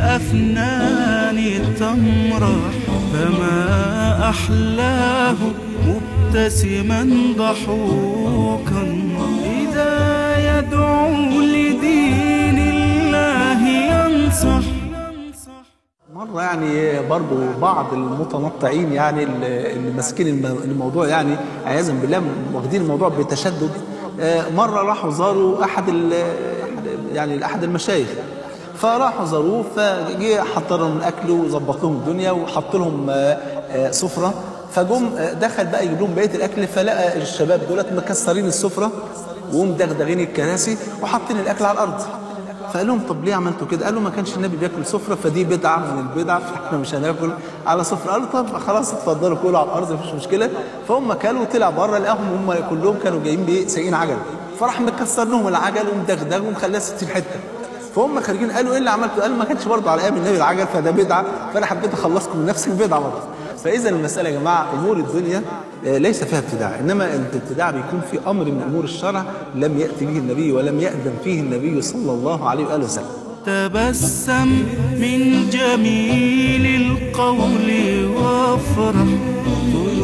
الأفنان تمرح فما أحلاه مبتسما ضحوكا إذا يدعو لدين الله ينصح مرة يعني برضو بعض المتنطعين يعني اللي اللي ماسكين الم- الموضوع يعني عياذا بالله واخدين الموضوع بتشدد آه، مرة راحوا زاروا أحد ال- أحد- يعني أحد المشايخ فراحوا زاروه فجه حط لهم الأكل وظبط لهم الدنيا وحط لهم آه، آه، سفرة فجم آه، دخل بقى يجيب لهم بقية الأكل فلقى الشباب دولت مكسرين السفرة ومدغدغين الكراسي وحاطين الأكل على الأرض فقال لهم طب ليه عملتوا كده؟ قالوا ما كانش النبي بياكل سفره فدي بدعه من البدع فاحنا مش هناكل على سفره، قالوا طب خلاص اتفضلوا كلوا على الارض مفيش مشكله، فهم كلوا وطلع بره لقاهم هم كلهم كانوا جايين بايه؟ سايقين عجل، فراح مكسر لهم العجل ومدغدغ ومخليها 60 حته. فهم خارجين قالوا ايه اللي عملته؟ قالوا ما كانش برضه على ايام النبي العجل فده بدعه فانا حبيت اخلصكم من نفس البدعه برضه. فاذا المساله يا جماعه امور الدنيا آه، ليس فيها ابتداع انما الابتداع بيكون في امر من امور الشرع لم ياتي به النبي ولم ياذن فيه النبي صلى الله عليه واله وسلم. تبسم من جميل القول وافرح